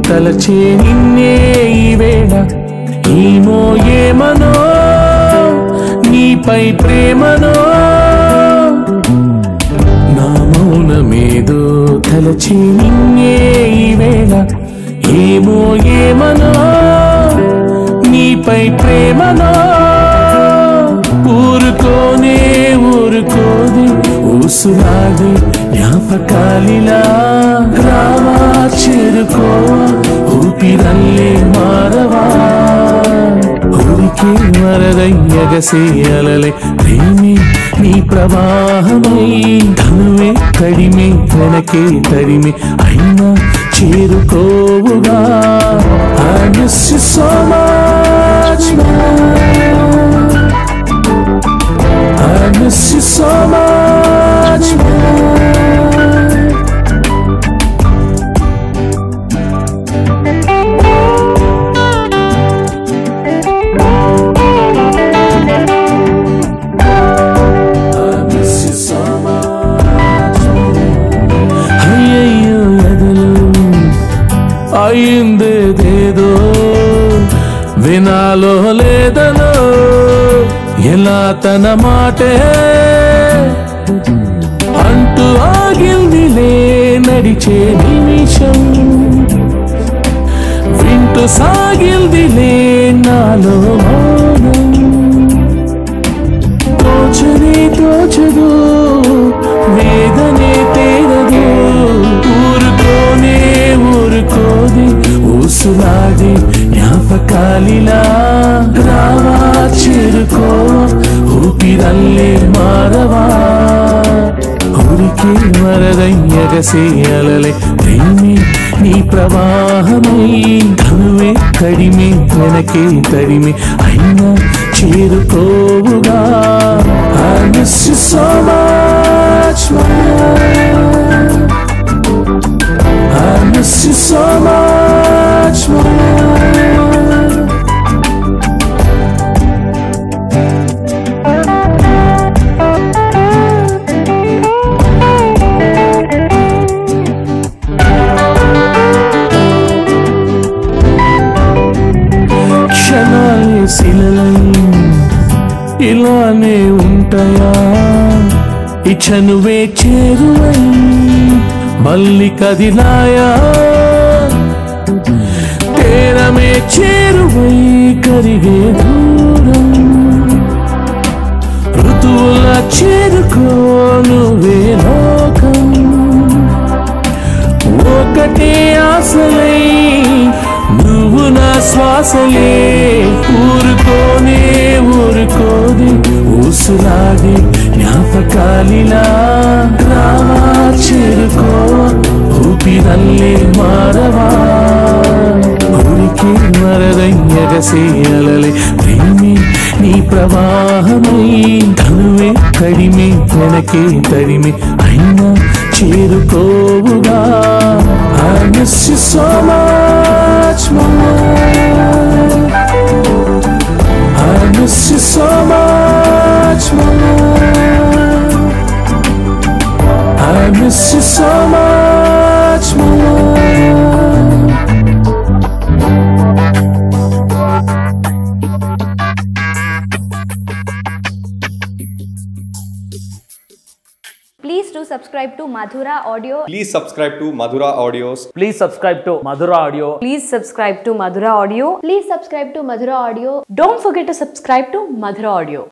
తలచే నిన్నే ఈ వేళ ఏమో ఏమనో నీపై ప్రేమనో నా మౌనమేదో తలచి నిన్నే ఈ వేళ ఏమో ఏమనో నీపై ప్రేమనో ఊరుకోనే ఊరుకోది ఊసులాడి జ్ఞాపకాలిలా రావా చేరుకోవా ఊపిరల్లే మారవా ఊరికే మరదయ్యగసే అలలే ప్రేమే నీ ప్రవాహమై ధనువే కడిమే వెనకే తడిమే అయినా చేరుకోవుగా I miss you so much, man. I miss you so much, man. I miss you so much. అయ్యయ్యో ఎదలు అయిందేదేదో వినాలో లేదలో ఎలా తన మాటే అంటూ ఆగిందిలే నడిచే నిమిషం వింటూ సాగిల్దిలే నాలో మౌనం తోచనే తోచదు వేదనే తేరదు ఊరుకోనే ఊరుకోది ఊసులాడి జ్ఞాపకాలిలా రావా చేరుకో ఊపిరల్లే మారవా ఊరికే మరదయ్యగసే అలలే ప్రేమే నీ ప్రవాహమై ధనువే కడిమే వెనకే తడిమే అయినా చేరుకోవుగా I miss you so much, man. I miss you so much, man. క్షణాలే శిలలై ఇలానే ఉంటాయా ఇచ్చనువే చేరువై మళ్ళీ కదిలాయా తీరమే చేరువై కరిగే దూరం ఋతువుల చేరుకో నువ్వే లోకం ఒకటే ఆశలై నువ్వు నా శ్వాసలే ఊరుకోనే ఊరుకోది ఊసులాడి జ్ఞాపకాలిలా రావా చేరుకో ఊపిరల్లే మారవా ఊరికి మరదయ్యగసే అలలే ప్రేమే నీ ప్రవాహమై ధనువే కడిమే వెనకే తడిమే అయినా చేరుకోవుగా I miss you so much, man. I miss you so much, man. I miss you so much, man. Please do subscribe to Madhura Audio. Please subscribe to Madhura Audios. Please subscribe to Madhura Audio. Please subscribe to Madhura Audio. Please subscribe to Madhura Audio. Don't forget to subscribe to Madhura Audio.